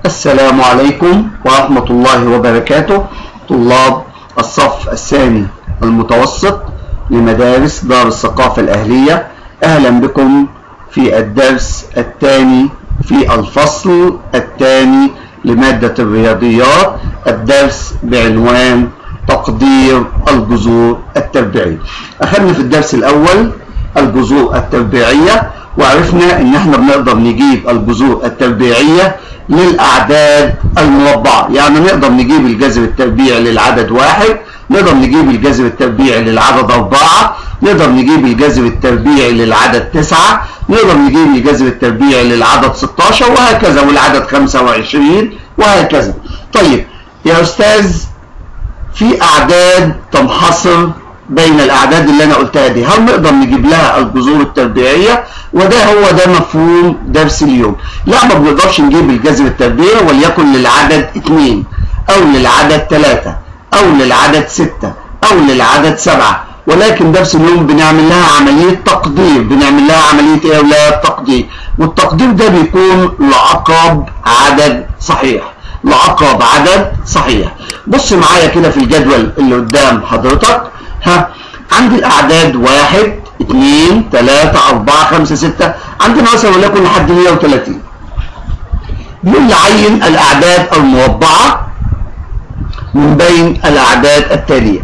السلام عليكم ورحمة الله وبركاته طلاب الصف الثاني المتوسط لمدارس دار الثقافة الأهلية أهلا بكم في الدرس الثاني في الفصل الثاني لمادة الرياضيات الدرس بعنوان تقدير الجذور التربيعية أخذنا في الدرس الأول الجذور التربيعية وعرفنا ان احنا بنقدر نجيب الجذور التربيعية للأعداد المربعة يعني نقدر نجيب الجذر التربيعي للعدد واحد نقدر نجيب الجذر التربيعي للعدد أربعة نقدر نجيب الجذر التربيعي للعدد تسعة نقدر نجيب الجذر التربيعي للعدد 16 وهكذا والعدد 25 وهكذا طيب يا أستاذ في أعداد تنحصر بين الأعداد اللي أنا قلتها دي هل نقدر نجيب لها الجذور التربيعية وده هو ده مفهوم درس اليوم لا ما بنقدرش نجيب الجذر التربيعي وليكن للعدد 2 أو للعدد 3 أو للعدد 6 أو للعدد 7 ولكن درس اليوم بنعمل لها عملية تقدير بنعمل لها عملية ايه يا اولاد تقدير والتقدير ده بيكون لأقرب عدد صحيح لأقرب عدد صحيح بص معايا كده في الجدول اللي قدام حضرتك ها عندي الأعداد واحد اثنين ثلاثة أربعة خمسة ستة عندنا مثلا وليكن لحد 130 بيقول لي عين الأعداد المربعة من بين الأعداد التالية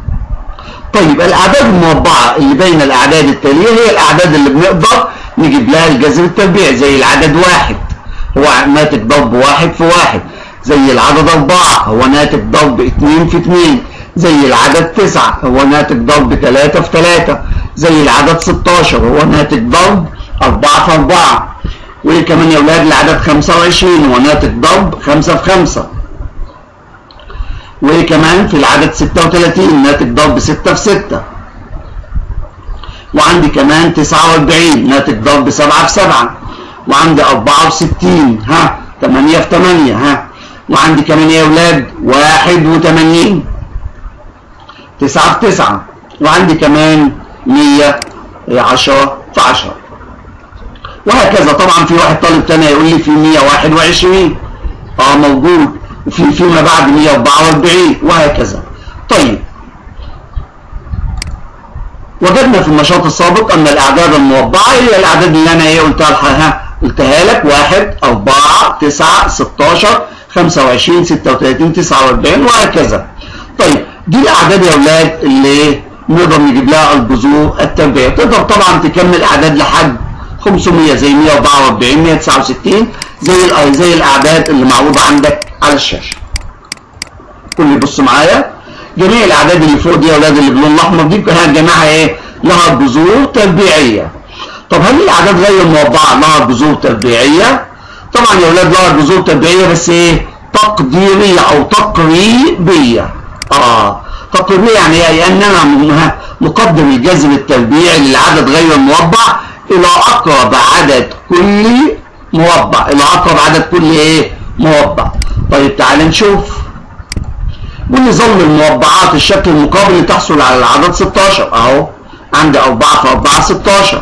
طيب الأعداد المربعة اللي بين الأعداد التالية هي الأعداد اللي بنقدر نجيب لها الجذر التربيعي زي العدد واحد هو ناتج ضرب واحد في واحد زي العدد أربعة هو ناتج ضرب اتنين في اتنين زي العدد تسعة هو ناتج ضرب تلاتة في تلاتة زي العدد 16 هو ناتج ضرب أربعة في أربعة وكمان يا أولاد العدد 25 هو ناتج ضرب خمسة في خمسة وكمان في العدد 36 ناتج ضرب 6 في 6 وعندي كمان 49 ناتج ضرب 7 في 7 وعندي 64 ها 8 في 8 ها وعندي كمان يا اولاد 81 9 في 9 وعندي كمان 110 في 10 وهكذا طبعا في واحد طالب تاني يقول لي في 121 اه موجود وفي فيما بعد 144 وهكذا طيب وجدنا في النشاط السابق ان الاعداد المربعه هي الاعداد اللي انا ايه قلتها لها قلتها لك 1 4 9 16 25 36 49 وهكذا طيب دي الاعداد يا اولاد اللي نقدر نجيب لها الجذور التربيعيه تقدر طبعا تكمل اعداد لحد 500 زي 144 169 زي زي الاعداد اللي معروضه عندك على الشاشه كل يبص معايا جميع الاعداد اللي فوق دي يا اولاد اللي باللون الاحمر دي جماعه ايه لها جذور تربيعيه طب هل الاعداد غير المربعه لها جذور تربيعيه طبعا يا اولاد لها جذور تربيعيه بس ايه تقديريه او تقريبيه اه تقريبيه يعني ايه يعني انا مقدم الجذر التربيعي للعدد غير المربع الى اقرب عدد كلي مربع الى اقرب عدد كل ايه مربع طيب تعال نشوف واللي ظل المربعات الشكل المقابل لتحصل على العدد 16 اهو عندي 4 في 4 16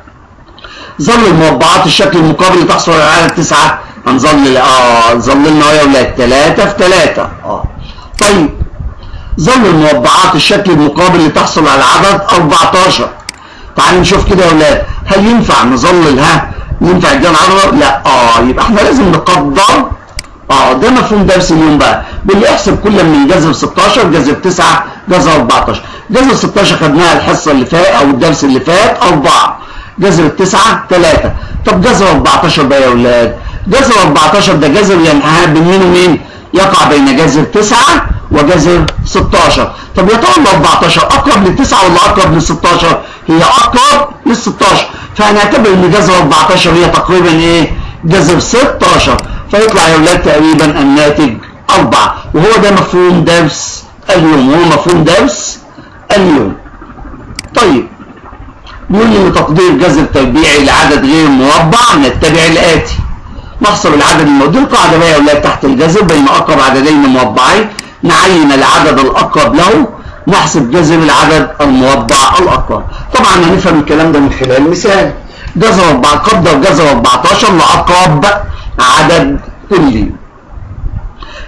ظل المربعات الشكل المقابل لتحصل على العدد 9 هنظل اه ظل لنا يا اولاد 3 في 3 اه طيب ظل المربعات الشكل المقابل لتحصل على العدد 14 تعال نشوف كده يا اولاد هل ينفع نظلل ها ينفع الجمع عرض لا اه يبقى احنا لازم نقدر اه ده مفهوم درس اليوم بقى باللي يحسب كل من جذر 16 جذر 9 جذر 14 جذر 16 خدناها الحصه اللي فات او الدرس اللي فات 4 جذر 9 3 طب جذر 14 بقى يا اولاد جذر 14 ده جذر ينحى بين مين ومين يقع بين جذر 9 وجذر 16 طب يا ترى ال 14 اقرب لل 9 ولا اقرب لل 16 هي اقرب لل 16 فهنعتبر ان جذر 14 هي تقريبا ايه جذر 16 فيطلع يا اولاد تقريبا الناتج 4 وهو ده مفهوم درس اليوم هو مفهوم درس اليوم طيب بيقول لي تقدير جذر تربيعي لعدد غير مربع نتبع الاتي نحصر العدد الموجود القاعده بقى يا اولاد تحت الجذر بين اقرب عددين مربعين نعين العدد الاقرب له نحسب جذر العدد المربع الاقرب طبعا هنفهم الكلام ده من خلال مثال جذر 4 قدر جذر 14 لاقرب عدد كلي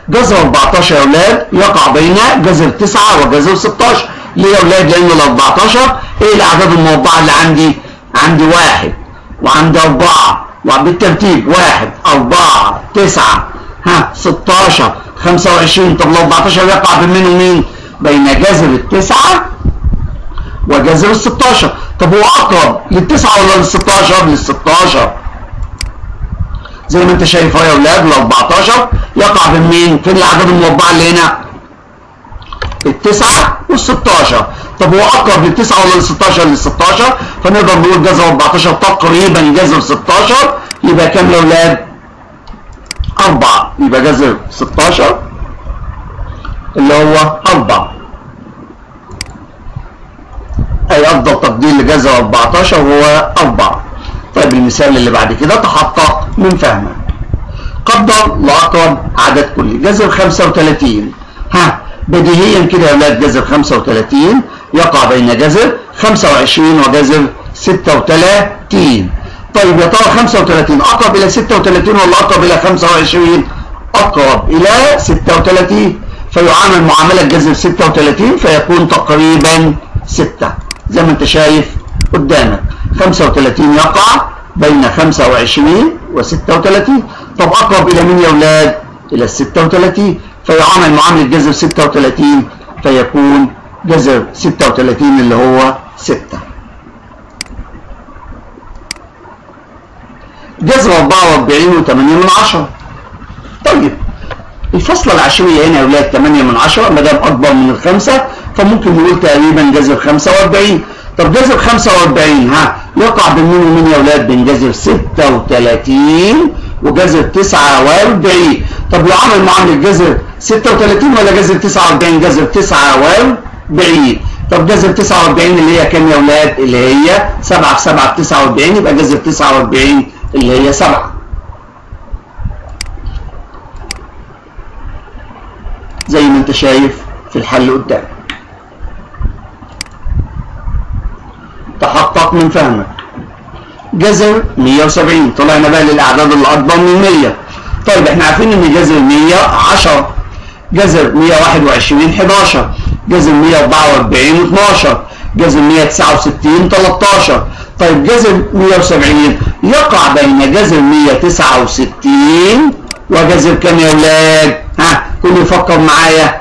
جذر 14 يا اولاد يقع بين جذر 9 وجذر 16 ليه يا اولاد لان ال 14 ايه الاعداد الموضعه اللي عندي عندي واحد وعندي أربعة وبالترتيب واحد أربعة تسعة ها 16 25 طب ال 14 يقع بين مين ومين؟ بين جذر التسعة وجذر ال 16 طب هو أقرب للتسعة ولا لل 16؟ لل 16 زي ما أنت شايف أهو يا أولاد ال 14 يقع بين مين؟ فين الأعداد المربعة اللي هنا؟ التسعة وال 16 طب هو اقرب للتسعة ولا لل 16 لل 16 فنقدر نقول جذر 14 تقريبا جذر 16 يبقى كام يا اولاد؟ 4 يبقى جذر 16 اللي هو 4 اي افضل تقدير لجذر 14 هو 4 طيب المثال اللي بعد كده تحقق من فهمك قدر لاقرب عدد كلي جذر 35 ها بديهيا كده يا اولاد جذر 35 يقع بين جذر 25 وجذر 36 طيب يا ترى 35 اقرب الى 36 ولا اقرب الى 25 اقرب الى 36 فيعامل معامله جذر 36 فيكون تقريبا 6 زي ما انت شايف قدامك 35 يقع بين 25 و 36 طب اقرب الى مين يا اولاد الى ال 36 فيعامل معامله جذر 36 فيكون جذر 36 اللي هو 6 جذر 44 و8 من 10 طيب الفصلة العشرية هنا يا ولاد 8 من 10 ما دام أكبر من الخمسة فممكن نقول تقريبا جذر 45 طب جذر 45 ها يقع بين مين ومين يا ولاد بين جذر 36 وجذر 49 طب يعامل معاملة جذر 36 ولا جذر 49 جذر 49 طب جذر 49 اللي هي كام يا اولاد اللي هي 7 في 7 ب 49 يبقى جذر 49 اللي هي 7 زي ما انت شايف في الحل قدامك تحقق من فهمك جذر 170 طلعنا بقى للاعداد اللي اكبر من 100 طيب احنا عارفين ان جذر 100 10 جذر 121 11 جذر 144 12 جذر 169 13 طيب جذر 170 يقع بين جذر 169 وجذر كام يا اولاد؟ ها كل يفكر معايا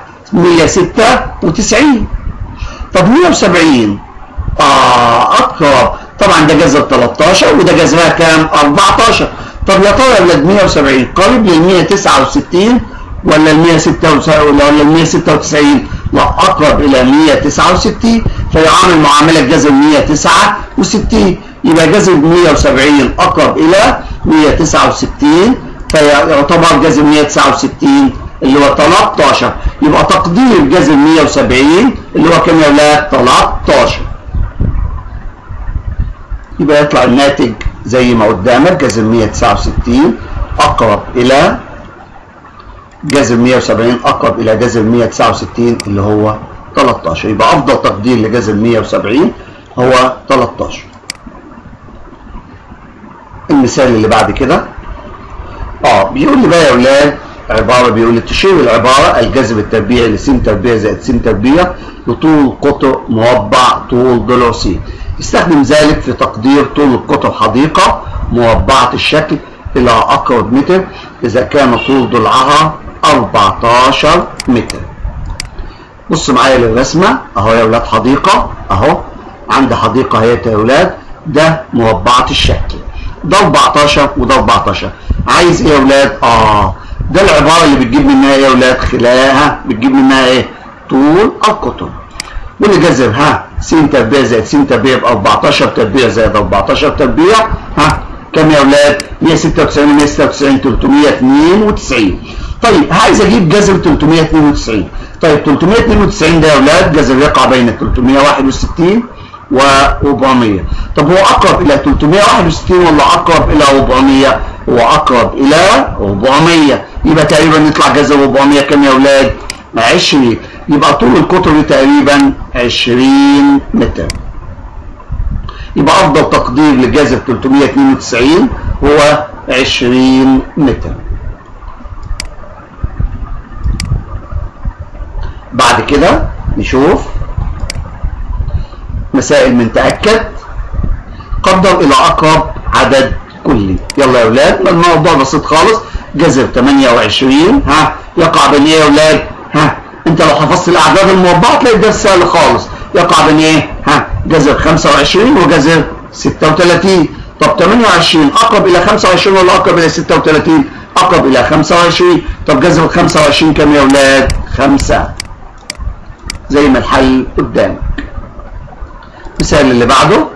196 طب 170 اه اقرب طبعا ده جذر 13 وده جذرها كام؟ 14 طب يا ترى يا اولاد 170 قريب لل 169 ولا ال 196 ولا ال 196 لا اقرب الى 169 فيعامل معامله جذر 169 يبقى جذر 170 اقرب الى 169 فيعتبر جذر 169 اللي هو 13 يبقى تقدير جذر 170 اللي هو كام يا اولاد 13 يبقى يطلع الناتج زي ما قدامك جذر 169 اقرب الى جذر 170 اقرب الى جذر 169 اللي هو 13 يبقى افضل تقدير لجذر 170 هو 13 المثال اللي بعد كده اه بيقول لي بقى يا اولاد عباره بيقول لي تشير العباره الجذر التربيعي لس تربيع زائد س تربيع لطول قطر مربع طول ضلع س يستخدم ذلك في تقدير طول القطر حديقه مربعه الشكل الى اقرب متر اذا كان طول ضلعها 14 متر بص معايا للرسمه اهو يا اولاد حديقه اهو عندي حديقه اهي يا اولاد ده مربعه الشكل ده 14 وده 14 عايز ايه يا اولاد اه ده العباره اللي بتجيب منها ايه يا اولاد خلاها بتجيب منها ايه طول القطر واللي جذر ها س تربيع زائد س تربيع ب 14 تربيع زائد 14 تربيع ها كام يا اولاد 196 196 392 طيب عايز اجيب جذر 392 طيب 392 ده يا اولاد جذر يقع بين 361 و 400 طب هو اقرب الى 361 ولا اقرب الى 400 هو اقرب الى 400 يبقى تقريبا يطلع جذر 400 كام يا اولاد 20 يبقى طول القطر تقريبا 20 متر يبقى افضل تقدير لجذر 392 هو 20 متر بعد كده نشوف مسائل من تأكد قدر إلى أقرب عدد كلي يلا يا أولاد الموضوع بسيط خالص جذر 28 ها يقع بين إيه يا أولاد ها أنت لو حفظت الأعداد المربعة تلاقي الدرس سهل خالص يقع بين إيه ها جذر 25 وجذر 36 طب 28 أقرب إلى 25 ولا أقرب إلى 36 أقرب إلى 25 طب جذر 25 كم يا أولاد 5 زي ما الحل قدامك المثال اللي بعده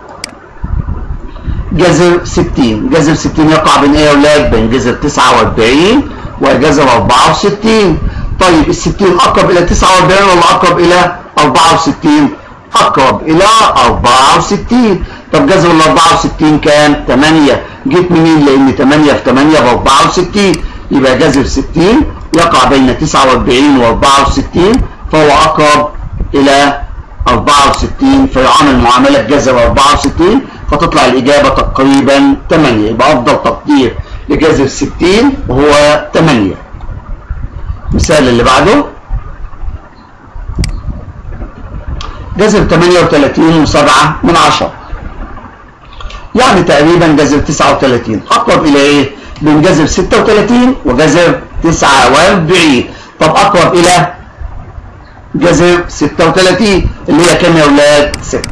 جذر 60 جذر 60 يقع بين ايه يا اولاد بين جذر 49 وجذر 64 طيب ال 60 اقرب الى 49 ولا اقرب الى 64 اقرب الى 64 طب جذر ال 64 كام 8 جيت منين لان 8 في 8 ب 64 يبقى جذر 60 يقع بين 49 و 64 فهو اقرب الى 64 فيعامل معاملة جذر 64 فتطلع الإجابة تقريبا 8 يبقى أفضل تقدير لجذر 60 وهو 8 المثال اللي بعده جذر 38 و7 من 10 يعني تقريبا جذر 39 أقرب إلى إيه؟ بين جذر 36 وجذر 49 طب أقرب إلى جذر 36 اللي هي كام يا اولاد 6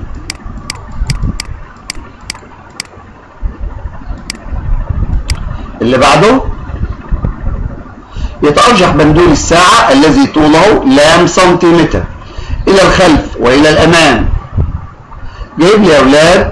اللي بعده يتأرجح بندول الساعة الذي طوله لام سنتيمتر إلى الخلف وإلى الأمام جايب لي يا أولاد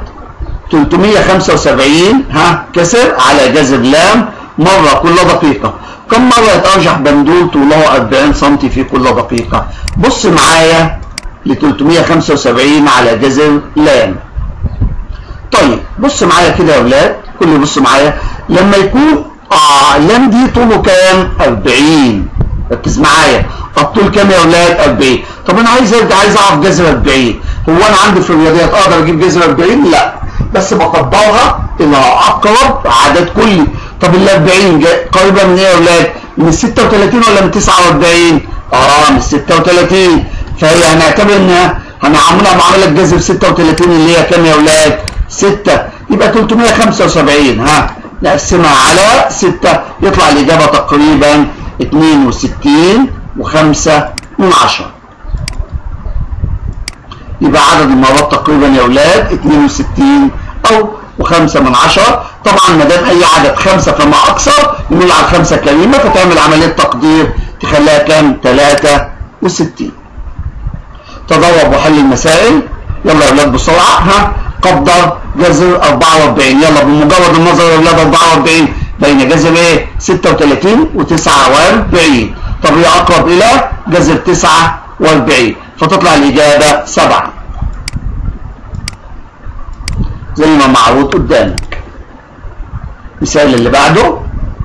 375 ها كسر على جذر لام مرة كل دقيقة كم مرة يتأرجح بندول طوله 40 سم في كل دقيقة بص معايا ل 375 على جذر لام طيب بص معايا كده يا اولاد كل يبص معايا لما يكون اه اللام دي طوله كام 40 ركز معايا الطول كام يا اولاد 40 طب انا عايز ارجع عايز اعرف جذر 40 هو انا عندي في الرياضيات اقدر اجيب جذر 40 لا بس بقدرها الى اقرب عدد كلي طب ال 40 قريبه من ايه يا اولاد من 36 ولا من 49 اه من 36 فهي هنعتبر انها هنعملها معامله جذر 36 اللي هي كام يا اولاد 6 يبقى 375 ها نقسمها على 6 يطلع الاجابه تقريبا 62 و5 من 10 يبقى عدد المرات تقريبا يا اولاد 62 او و5 من 10 طبعا ما دام اي عدد 5 فما اكثر نقول على الخمسه كلمه فتعمل عمليه تقدير تخليها كام 63 تدرب وحل المسائل يلا يا اولاد بسرعه ها قدر جذر 44 يلا بمجرد النظر يا اولاد 44 بين جذر ايه 36 و49 طب هي اقرب الى جذر 49 فتطلع الاجابه 7 زي ما معروض قدامك المثال اللي بعده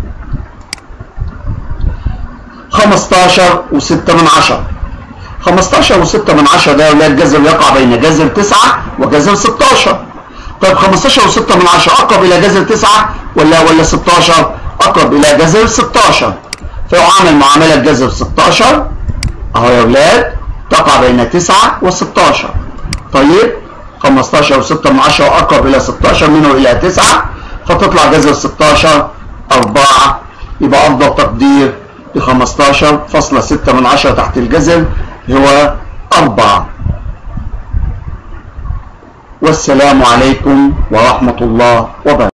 15 و6 من 10 15 و6 من 10 ده يا اولاد جذر يقع بين جذر 9 وجذر 16 طيب 15 و6 من 10 اقرب الى جذر 9 ولا ولا 16 اقرب الى جذر 16 فيعامل معامله جذر 16 اهو يا اولاد تقع بين 9 و16 طيب 15 و6 من 10 اقرب الى 16 منه الى 9 فتطلع جذر 16 4 يبقى افضل تقدير ل 15.6 من 10 تحت الجذر هو 4 والسلام عليكم ورحمة الله وبركاته